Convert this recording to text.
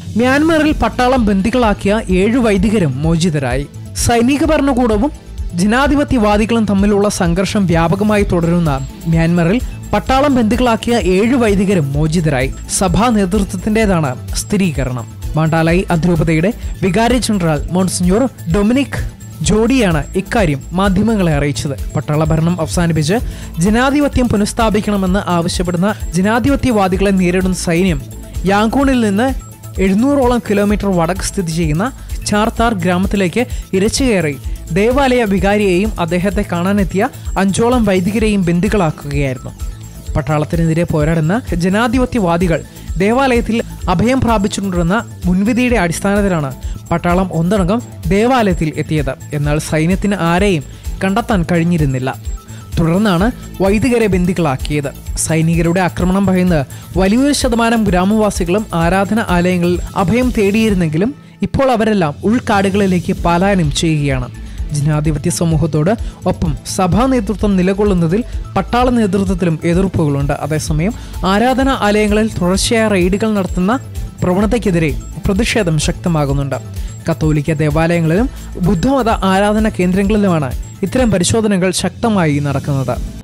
മ്യാൻമറിൽ പട്ടാളം ബന്ദികളാക്കിയ ഏഴ് വൈദികരും മോചിതരായി സൈനിക ഭരണകൂടവും ജനാധിപത്യവാദികളും തമ്മിലുള്ള സംഘർഷം വ്യാപകമായി തുടരുന്ന മ്യാൻമറിൽ പട്ടാളം ബന്ദികളാക്കിയ ഏഴ് വൈദികരും മോചിതരായി സഭാ നേതൃത്വത്തിന്റേതാണ് സ്ഥിരീകരണം മാണ്ടാലായി അതിരൂപതയുടെ വികാരി ജനറൽ മോൺസിഞ്ഞോർ ഡൊമിനിക് ജോഡിയാണ് ഇക്കാര്യം മാധ്യമങ്ങളെ അറിയിച്ചത് പട്ടാള ഭരണം അവസാനിപ്പിച്ച് ജനാധിപത്യം പുനഃസ്ഥാപിക്കണമെന്ന് ആവശ്യപ്പെടുന്ന ജനാധിപത്യവാദികളെ നേരിടുന്ന സൈന്യം യാങ്കൂണിൽ നിന്ന് എഴുന്നൂറോളം കിലോമീറ്റർ വടക്ക് സ്ഥിതി ചെയ്യുന്ന ചാർത്താർ ഗ്രാമത്തിലേക്ക് ഇരച്ചുകയറി ദേവാലയ വികാരിയെയും അദ്ദേഹത്തെ കാണാനെത്തിയ അഞ്ചോളം വൈദികരെയും ബന്ദികളാക്കുകയായിരുന്നു പട്ടാളത്തിനെതിരെ പോരാടുന്ന ജനാധിപത്യവാദികൾ ദേവാലയത്തിൽ അഭയം പ്രാപിച്ചിട്ടുണ്ടെന്ന മുൻവിധിയുടെ അടിസ്ഥാനത്തിലാണ് പട്ടാളം ഒന്നടങ്കം ദേവാലയത്തിൽ എത്തിയത് എന്നാൽ സൈന്യത്തിന് ആരെയും കണ്ടെത്താൻ കഴിഞ്ഞിരുന്നില്ല തുടർന്നാണ് വൈദികരെ ബന്ദികളാക്കിയത് സൈനികരുടെ ആക്രമണം ഭയന്ന് വലിയൊരു ശതമാനം ഗ്രാമവാസികളും ആരാധന ആലയങ്ങളിൽ അഭയം തേടിയിരുന്നെങ്കിലും ഇപ്പോൾ അവരെല്ലാം ഉൾക്കാടുകളിലേക്ക് പലായനം ചെയ്യുകയാണ് ജനാധിപത്യ സമൂഹത്തോട് ഒപ്പം സഭാ നേതൃത്വം നിലകൊള്ളുന്നതിൽ പട്ടാള നേതൃത്വത്തിലും എതിർപ്പുകളുണ്ട് അതേസമയം ആരാധനാ ആലയങ്ങളിൽ തുടർച്ചയായ റെയ്ഡുകൾ നടത്തുന്ന പ്രവണതയ്ക്കെതിരെ പ്രതിഷേധം ശക്തമാകുന്നുണ്ട് കത്തോലിക്ക ദേവാലയങ്ങളിലും ബുദ്ധമത ആരാധന കേന്ദ്രങ്ങളിലുമാണ് ഇത്തരം പരിശോധനകൾ ശക്തമായി നടക്കുന്നത്